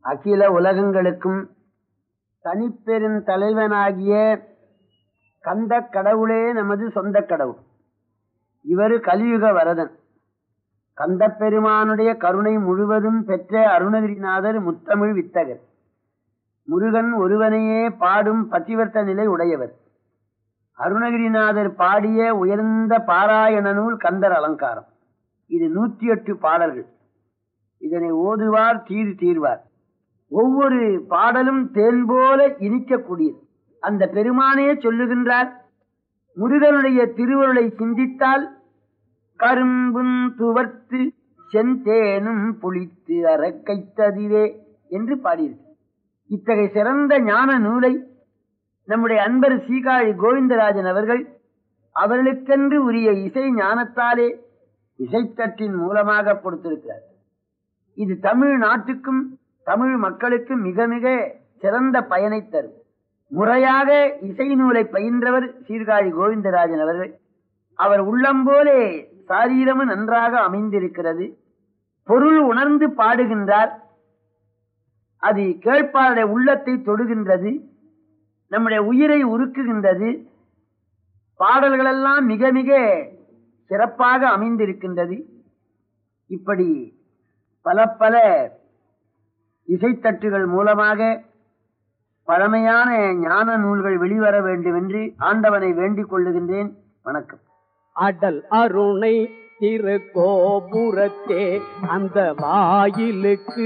அகில உலகங்களுக்கும் தனிப்பெரும் தலைவனாகிய கந்த கடவுளே நமது சொந்த கடவுள் இவர் கலியுக வரதன் கந்த பெருமானுடைய கருணை முழுவதும் பெற்ற அருணகிரிநாதர் முத்தமிழ் வித்தகர் முருகன் ஒருவனையே பாடும் பத்திவர்த்த நிலை உடையவர் அருணகிரிநாதர் பாடிய உயர்ந்த பாராயண நூல் கந்தர் அலங்காரம் இது நூற்றி எட்டு பாடல்கள் இதனை ஓதுவார் தீர் தீர்வார் ஒவ்வொரு பாடலும் தேன் போல இனிக்கக்கூடியது அந்த பெருமானே சொல்லுகின்றார் முருகனுடைய திருவருளை சிந்தித்தால் கரும்பும் துவர்த்து செந்தேனும் புளித்து அறக்கைத்ததிவே என்று பாடியிருக்கு இத்தகைய சிறந்த ஞான நூலை நம்முடைய அன்பர் சீகாழி கோவிந்தராஜன் அவர்கள் அவர்களுக்கென்று உரிய இசை ஞானத்தாலே இசைத்தட்டின் மூலமாக கொடுத்திருக்கிறார் இது தமிழ் நாட்டுக்கும் தமிழ் மக்களுக்கும் மிக மிக சிறந்த பயனை தரும் முறையாக இசை நூலை பயின்றவர் சீர்காழி கோவிந்தராஜன் அவர்கள் அவர் உள்ளம் போலே சாரீரமும் நன்றாக அமைந்திருக்கிறது பொருள் உணர்ந்து பாடுகின்றார் அது கேட்பாருடைய உள்ளத்தை தொடுகின்றது நம்முடைய உயிரை உருக்குகின்றது பாடல்களெல்லாம் மிக மிக சிறப்பாக அமைந்திருக்கின்றது இப்படி பல பல இசைத்தட்டுகள் மூலமாக பழமையான ஞான நூல்கள் வெளிவர வேண்டும் என்று ஆண்டவனை வேண்டிக் கொள்ளுகின்றேன் வணக்கம் அடல் அருணை திரு கோபுரத்தே அந்த வாயிலுக்கு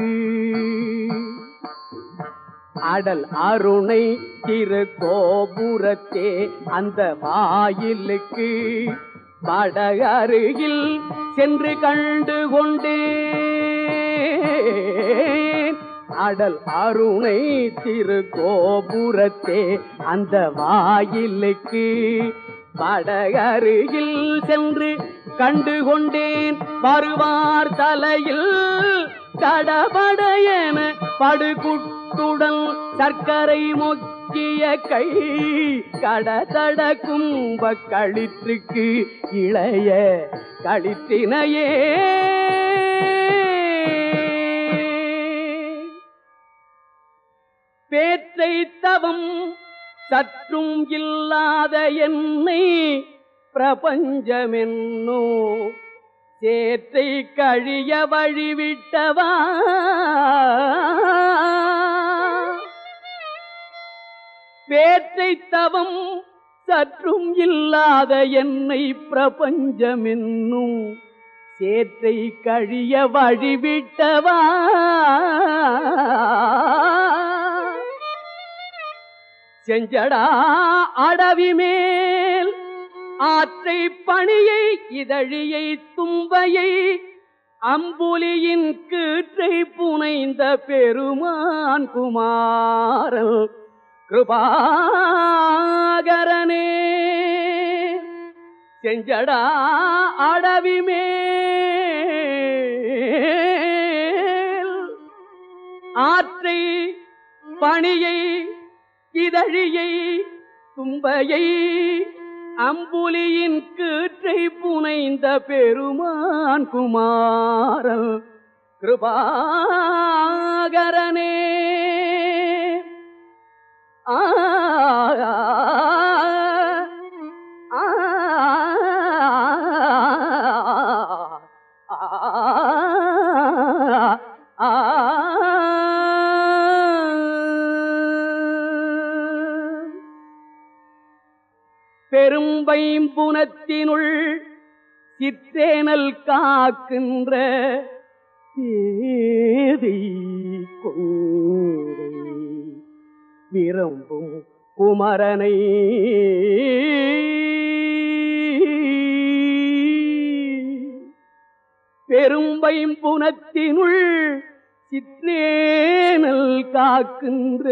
அடல் அருணை திரு கோபுரத்தே அந்த வாயிலுக்கு வட அருகில் சென்று கண்டு கொண்டேன் அடல் அருணை திரு கோபுரத்தே அந்த வாயிலுக்கு வடகருகில் சென்று கண்டு கொண்டேன் வருவார் தலையில் கடபடையன படுகுட்டுடன் சர்க்கரை மொக்கிய கை கடதட கும்ப களிற்றுக்கு இளைய களிற்றினையே பேற்றை தவம் சற்றும் இல்லாத என்னை பிரபஞ்சமென்னோ சேற்றை கழிய வழிவிட்டவா பேற்றை தவம் சற்றும் இல்லாத என்னை பிரபஞ்சமென்னும் சேற்றை கழிய வழிவிட்டவா செஞ்சடா அடவி மேல் ஆற்றை பணியை இதழியை தும்பையை அம்புலியின் கீற்றை புனைந்த பெருமான் குமாரல் கிருபாகரனே செஞ்சடா அடவி மேல் ஆற்றை பணியை இதழியை தும்பையை அம்புலியின் கீற்றை புனைந்த பெருமான் குமாரல் கிருபாகரனே ஆ ஆ, ஆ, பெரும்பைம்புனத்தினுள் சிற்றேனல் காக்கின்ற பேதை கொங்கை விரும்பும் குமரனை பெரும்பைம்புனத்தினுள் சிற்றேனல் காக்கின்ற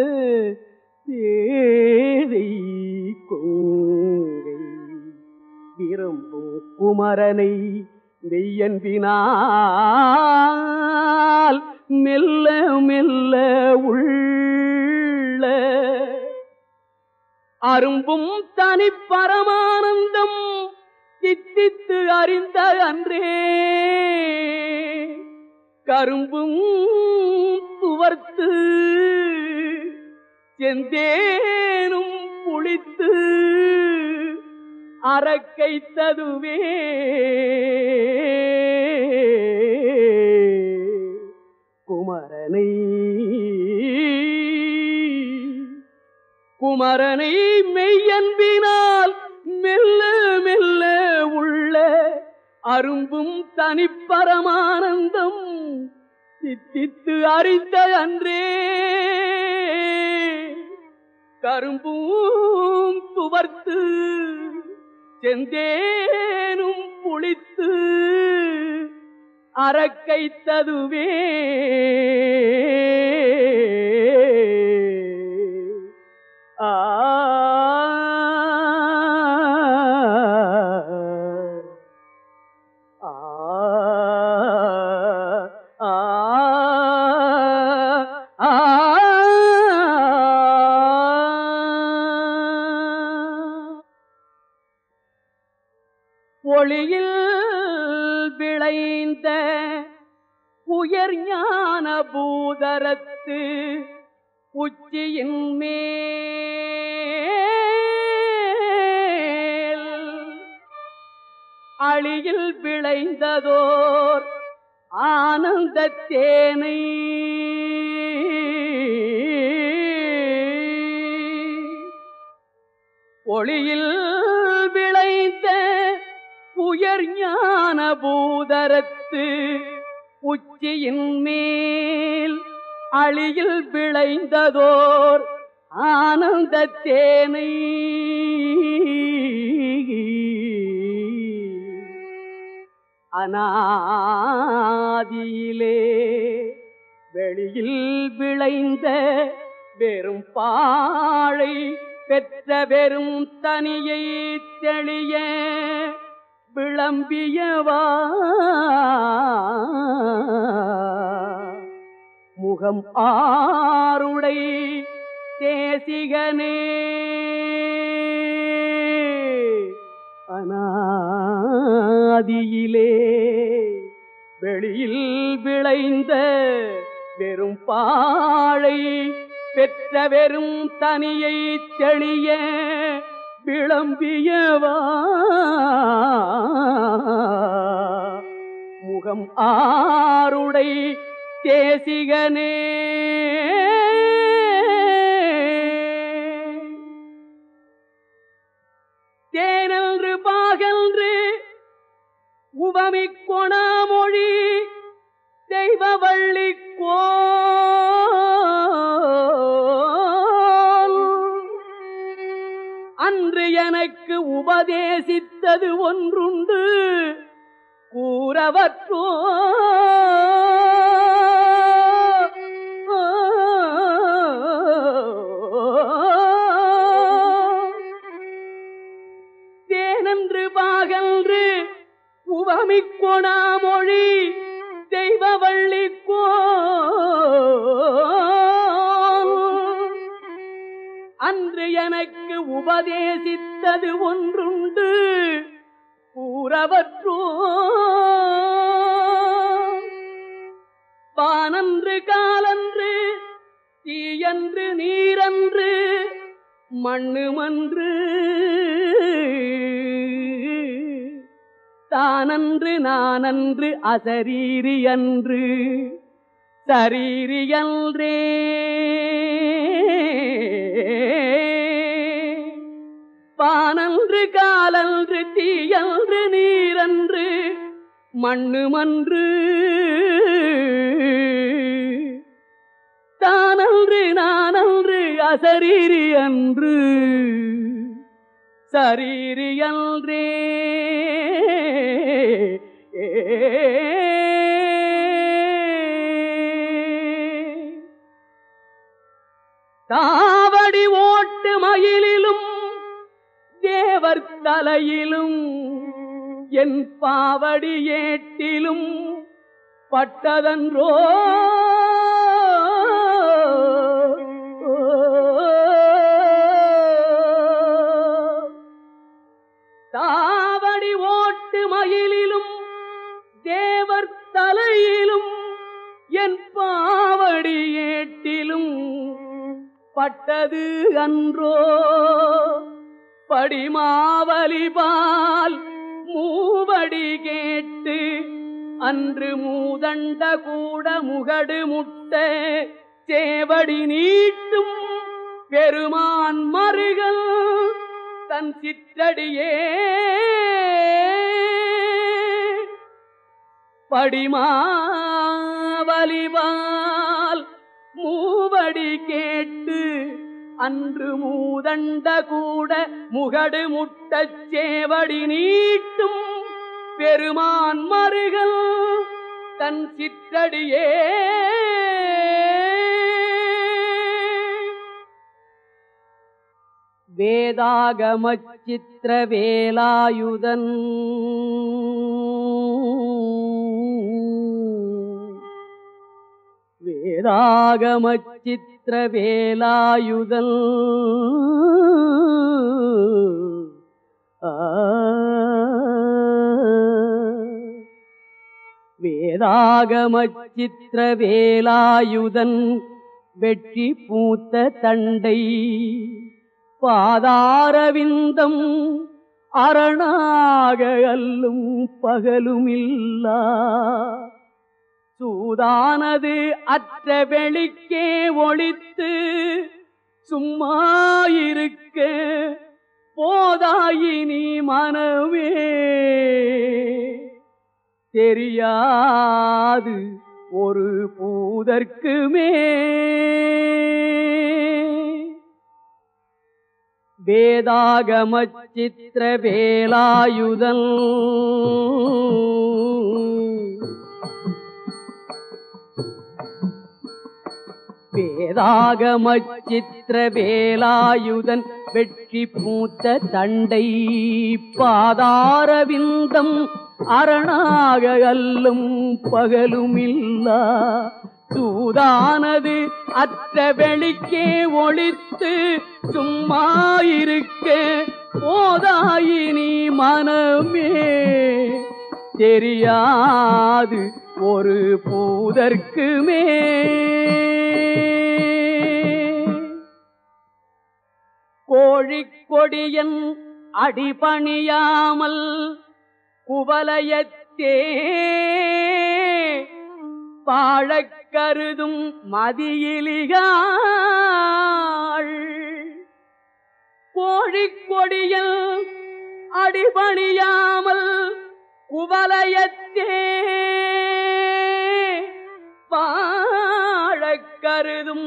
பேதை கொங்கை விரும்பும் குமரனை மெய்யன்பினால் மெல்ல மெல்ல உள்ள அரும்பும் தனி பரமானந்தம் சித்தித்து அறிந்த அன்றே கரும்பும் துவ துவர்த்து செந்தேனும் புளித்து அறக்கைத்ததுவே குமரனை குமரனை மெய்யன்பினால் மெல்ல மெல்ல உள்ள அரும்பும் தனிப்பரமானந்தம் சித்தித்து அறிந்த அன்றே கரும்பும் துவர்த்து செந்தேனும் புளித்து அறக்கைத்ததுவே ஆ ஆ ஆ ஆ ஒளியில் விளைந்த உயர் ஞான பூதரத்து உச்சியின் மேல் அழியில் விளைந்ததோர் ஆனந்த தேனை ஒளியில் விளைந்த உயர் ஞான பூதரத்து உச்சியின் மேல் அழியில் விளைந்ததோர் ஆனந்த தேனை அனாதியிலே வெளியில் விளைந்த வெறும் பாழை பெற்ற வெறும் தனியை தெளிய விளம்பியவா முகம் ஆருடை தேசிகனே அனாதியிலே வெளியில் விளைந்த வெறும் பாழை பெற்ற வெறும் தனியை தெளிய விளம்பியவா முகம் ஆருடை தேசிகனே தேனன்று பாகன்று உவமி கொணாமொழி தெய்வவள்ளி கோல் அன்று எனக்கு உபதேசித்தது ஒன்றுண்டு கூறவற்றோ தேனன்று பாகன்று உவமிக் கொணாமொழி தெய்வவள்ளி அன்று எனக்கு உபதேசித்தது ஒன்றுண்டு கூறவற்றோ வானன்று காலன்று தீயன்று நீரன்று மண்ணுமன்று தானன்று நானன்று அசரீரி அன்று சரீரியன்றே பானன்று காலன்று தீயன்று நீரன்று மண்ணுமன்று தானன்று நானன்று அசரீரி அன்று சரீரியன்றே தாவடி ஓட்டு மயிலிலும் தேவர் தலையிலும் என் பாவடி ஏட்டிலும் பட்டதன்றோ தாவடி ஓட்டு மயிலிலும் தேவர் தலையிலும் என் பாவடி பட்டது அன்றோ படிமாவலிபால் மூவடி கேட்டு அன்று மூதண்ட கூட முகடு முட்ட சேவடி நீட்டும் பெருமான் மருகல் தன் சிற்றடியே படிமாவலிவால் மூவடி கேட்டு அன்று மூதண்ட கூட முகடு முட்டச் சேவடி நீட்டும் பெருமான் மருகல் தன் சிற்றடியே வேதாகமச்சித்திர வேலாயுதன் வேதாகமச்சித்திர வேலாயுதன் ஆ வேதாகமச்சித்திர வேலாயுதன் வெற்றி பூத்த தண்டை பாதாரவிந்தம் அரணாக அல்லும் பகலுமில்லா சூதானது அற்ற வெளிக்கே ஒளித்து சும்மா இருக்க போதாயினி மனமே தெரியாது ஒரு பூதற்குமே வேதாகமச்சித்திர வேலாயுதன் வேதாகமச்சித்திர வேலாயுதன் வெற்றி பூத்த தண்டை பாதாரவிந்தம் அரணாக அல்லும் பகலுமில்லா சூதானது அற்ற வெளிக்கே ஒளித்து சும்மா இருக்க போதாயினி மனமே தெரியாது ஒரு பூதற்குமே கோழிக்கொடியன் அடிபணியாமல் குவலயத்தே பாழக் கருதும் மதியிலிகாள் கோழிக்கொடியல் அடிபணியாமல் குவலயத்தே பாழக் கருதும்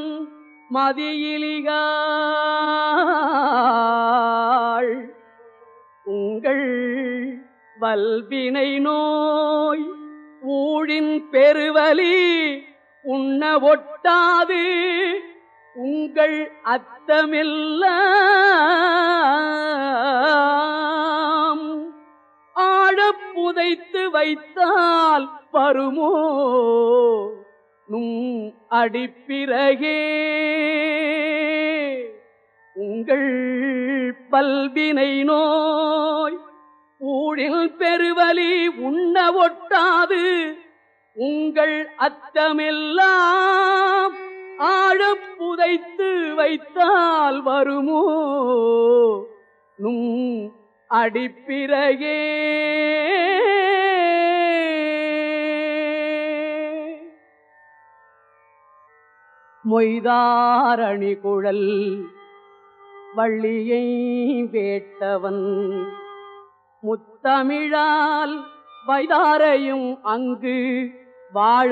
மதியிலிகாள் உங்கள் வல்வினை நோய் ஊழின் பெருவலி உண்ண ஒட்டாது உங்கள் அத்தமெல்லாம் ஆழப் புதைத்து வைத்தால் வருமோ நும் அடிப்பிறகே உங்கள் பல்வினை நோய் ஊழில் பெருவலி உண்ண ஒட்டாது உங்கள் அத்தமெல்லாம் ஆழப் புதைத்து வைத்தால் வருமோ நும் அடிப்பிறகே மொய்தாரணி குழல் வள்ளியை வேட்டவன் முத்தமிழால் வைதாரையும் அங்கு வாழ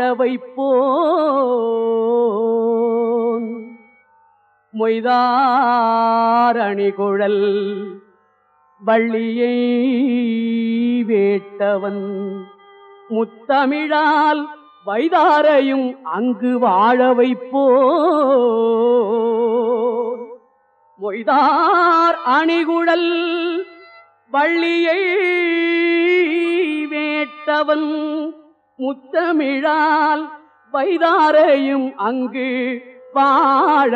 வைப்போன் மொய்தாரணி குழல் வள்ளியை வேட்டவன் முத்தமிழால் வைதாரையும் அங்கு வாழ வைப்போன் மொய்தார் அணிகுழல் வள்ளியை வேட்டவன் முத்தமிழால் வைதாரையும் அங்கு வாழ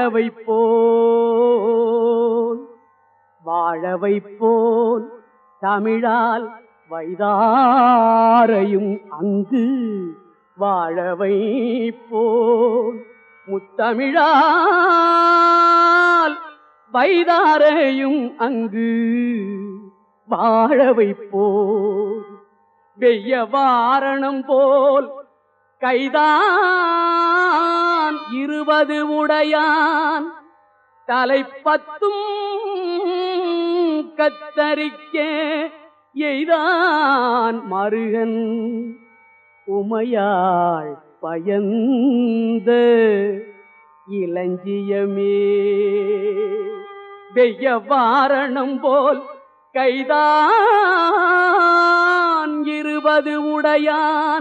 வைப்போன் வாழ வைப்போன் தமிழால் வைதாரையும் அங்கு வாழ வைப்போன் முத்தமிழா வைதாரையும் அங்கு வாழ வைப்போர் வெய்ய வாரணம் போல் கைதான் இருபது உடையான் தலைப்பத்தும் கத்தரிக்க எய்தான் மருகன் உமையாள் பயந்த இளஞ்சியமே வெய்ய வாரணம் போல் கைதான் இருபது உடையான்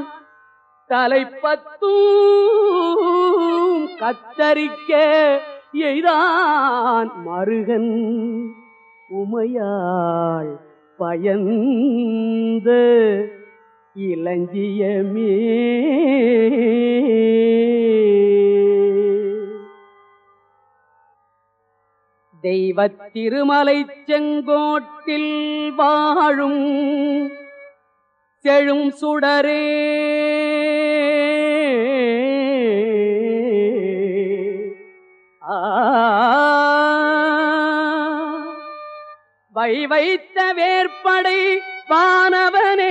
தலைப்பத்தும் கத்தரிக்க எய்தான் மருகன் உமையாள் பயந்த இளஞ்சியமே தெய்வத் திருமலை செங்கோட்டில் வாழும் செழும் சுடரே ஆ வை வைத்த வேற்படை வானவனே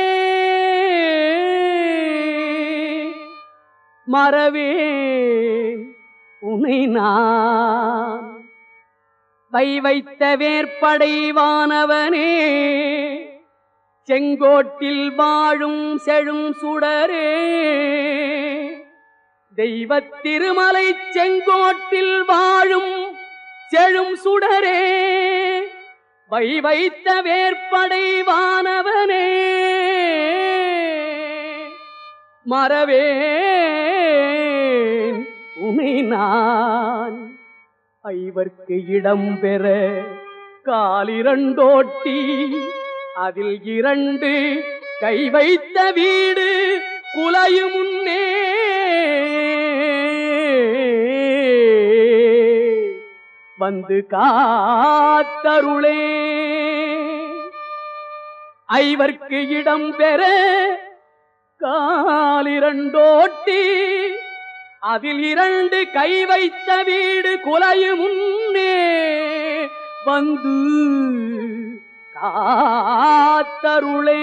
மறவே உனை நான் வை வைத்த வேற்படை வானவனே செங்கோட்டில் வாழும் செழும் சுடரே தெய்வத் திருமலை செங்கோட்டில் வாழும் செழும் சுடரே வை வைத்த வேற்படை வானவனே மறவேன் உனை நான் ஐவர்க்கு இடம் பெற காலிரண்டோட்டி அதில் இரண்டு கை வைத்த வீடு குலையும் முன்னே வந்து காத்தருளே ஐவர்க்கு இடம் பெற காலிரண்டோட்டி அதில் இரண்டு கை வைத்த வீடு குலையும் முன்னே வந்து காத்தருளே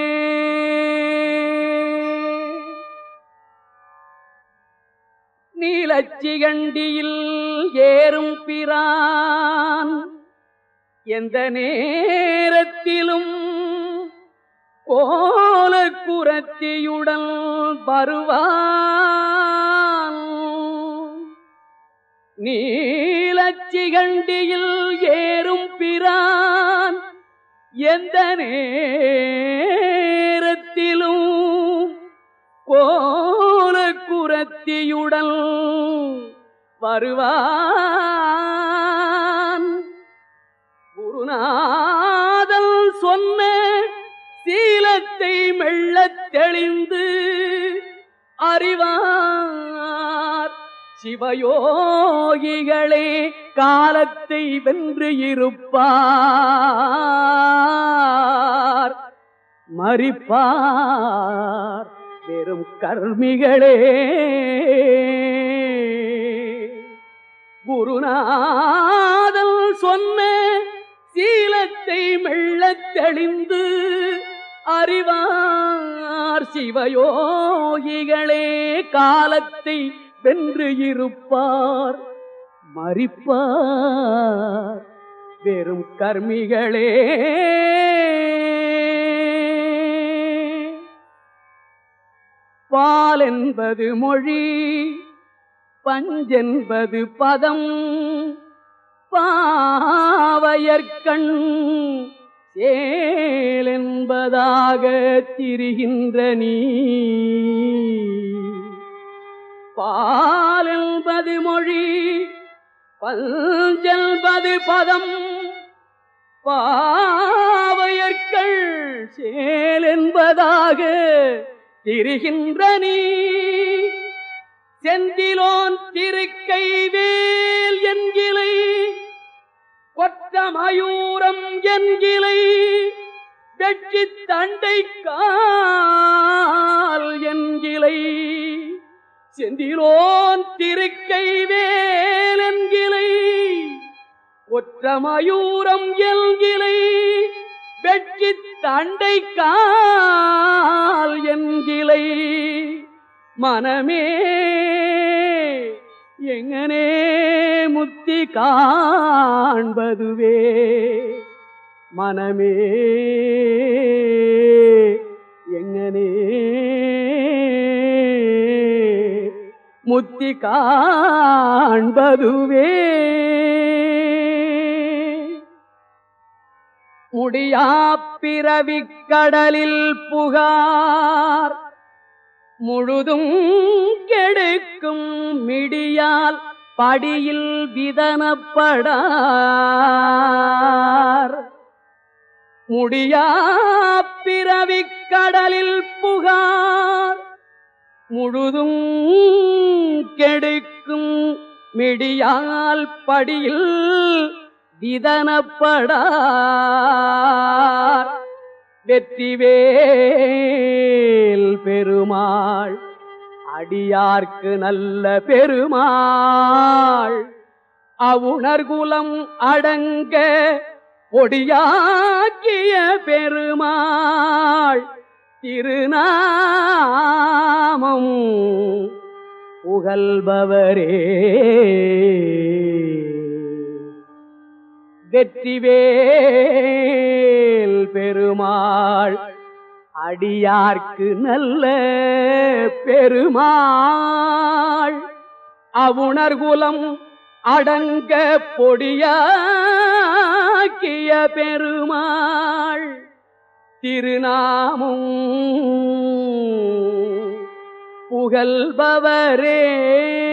நீலச்சிகண்டியில் ஏறும் பிரான் எந்த நேரத்திலும் கோலக்குரத்தியுடன் வருவான் நீலச்சிகண்டியில் ஏறும் பிரான் எந்த நேரத்திலும் கோலக்குரத்தியுடன் வருவான் குருநாதல் சொன்ன சீலத்தை மெல்லத் தெளிந்து அறிவார் சிவயோகிகளே காலத்தை வென்று இருப்பார் மறிப்பார் வெறும் கர்மிகளே குருநாதல் சொன்ன சீலத்தை மெல்லத் தெளிந்து அறிவார் சிவயோகிகளே காலத்தை வென்று இருப்பார் மறிப்பார் வெறும் கர்மிகளே பால் என்பது மொழி பஞ்சென்பது பதம் பாவையர்கண் சேல் என்பதாக திரிகின்ற நீ பால் என்பது மொழி பஞ்சென்பது பதம் பாவையர்கள் சேல் என்பதாக திரிகின்ற நீ செந்திலோன் திருக்கை வேல் என்கிளை கொற்ற மயூரம் என்கிளை வெற்றி தண்டை கால் என்கிளை செந்திலோன் திருக்கை வேல் என்கிளை ஒற்ற கொற்றமயூரம் எல்கிலை வெற்றி தண்டை கால் என்கிலை மனமே எங்கனே முத்தி காண்பதுவே மனமே எங்கனே முத்தி காண்பதுவே முடியா பிறவிக் கடலில் புகார் முழுதும் கெடுக்கும் மிடியால் படியில் விதனப்படார் முடியா பிறவிக் கடலில் புகார் முழுதும் கெடுக்கும் மிடியால் படியில் விதனப்படார் வெற்றிவேல் பெருமாள் அடியார்க்கு நல்ல பெருமாள் அவுணர்குலம் அடங்க பொடியாக்கிய பெருமாள் திருநாமம் புகழ்பவரே வெற்றிவேல் பெருமாள் அடியார்க்கு நல்ல பெருமாள் அவுணர்குலம் அடங்க பொடியாக்கிய பெருமாள் திருநாமும் புகழ்பவரே